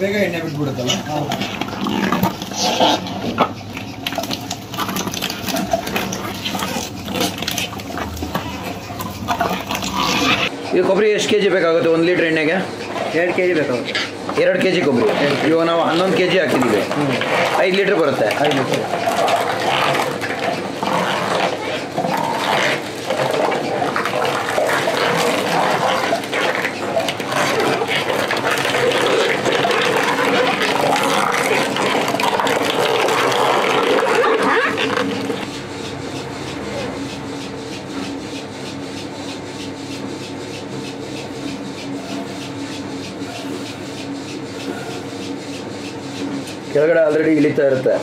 ಬೇಗ ಎಣ್ಣೆ ಬಿಟ್ಬಿಡುತ್ತಲ್ಲ ಇದು ಕೊಬ್ಬರಿ ಎಷ್ಟು ಕೆ ಜಿ ಬೇಕಾಗುತ್ತೆ ಒಂದು ಲೀಟ್ರ್ ಎಣ್ಣೆಗೆ ಎರಡು ಕೆ ಜಿ ಬೇಕಾಗುತ್ತೆ ಎರಡು ಕೆ ಜಿ ಕೊಬ್ಬರಿ ಇವಾಗ ನಾವು ಹನ್ನೊಂದು ಕೆ ಜಿ ಹಾಕಿದ್ದೀವಿ ಐದು ಲೀಟ್ರ್ ಬರುತ್ತೆ ಐದು ಲೀಟರ್ ಕೆಳಗಡೆ ಆಲ್ರೆಡಿ ಇಳಿತಾ ಇರುತ್ತೆ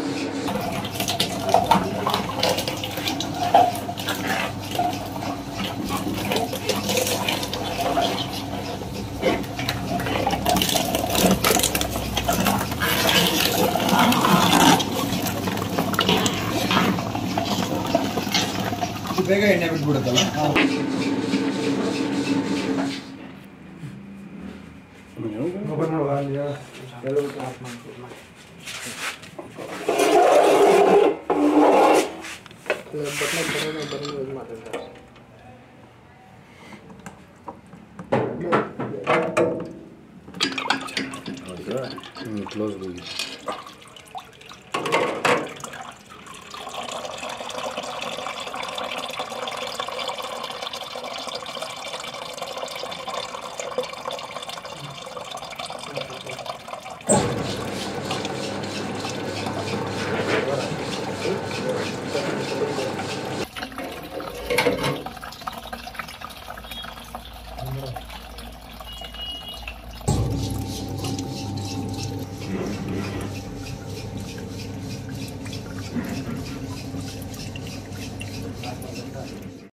ಇದು ಬೇಗ ಎಣ್ಣೆ ಬಿಟ್ಬಿಡುತ್ತಲ್ಲ ಕ್ಲೋಸ್ ಹೋಗಿ